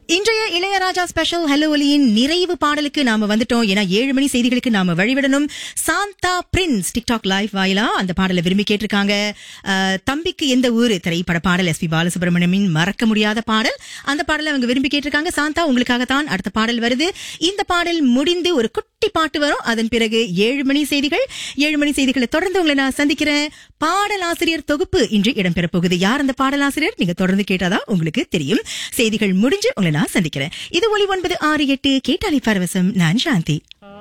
இன்றைய Ilaiyaraaja special hello ஒலியின் நிறைவு பாடலுக்கு நாம வந்துட்டோம் ஏன்னா ஏழு மணி செய்திகளுக்கு நாம வழிவிடணும் சாந்தா பிரின்ஸ் டிக்டாக் லைவ் வாயிலா அந்த பாடலை விரும்பி கேட்டிருக்காங்க அஹ், தம்பிக்கு எந்த ஊரு திரைப்பட பாடல் எஸ்பி பாலசுப்ரமணியமின் மறக்க முடியாத பாடல் அந்த பாடலை அவங்க விரும்பி கேட்டிருக்காங்க சாந்தா உங்களுக்காகத்தான் அடுத்த பாடல் வருது இந்த பாடல் முடிந்து ஒரு குட்டி பாட்டு வரும் அதன் பிறகு ஏழு மணி செய்திகள் ஏழு மணி செய்திகளை தொடர்ந்து உங்களை நான் சந்திக்கிறேன் பாடல் ஆசிரியர் தொகுப்பு இன்று இடம்பெற போகுது யார் அந்த பாடலாசிரியர் நீங்க தொடர்ந்து கேட்டாதான் உங்களுக்கு தெரியும் செய்திகள் முடிஞ்சு உங்களை நான் சந்திக்கிறேன் இது ஒளி ஒன்பது ஆறு எட்டு கேட்டாலி பரவசம் நான் சாந்தி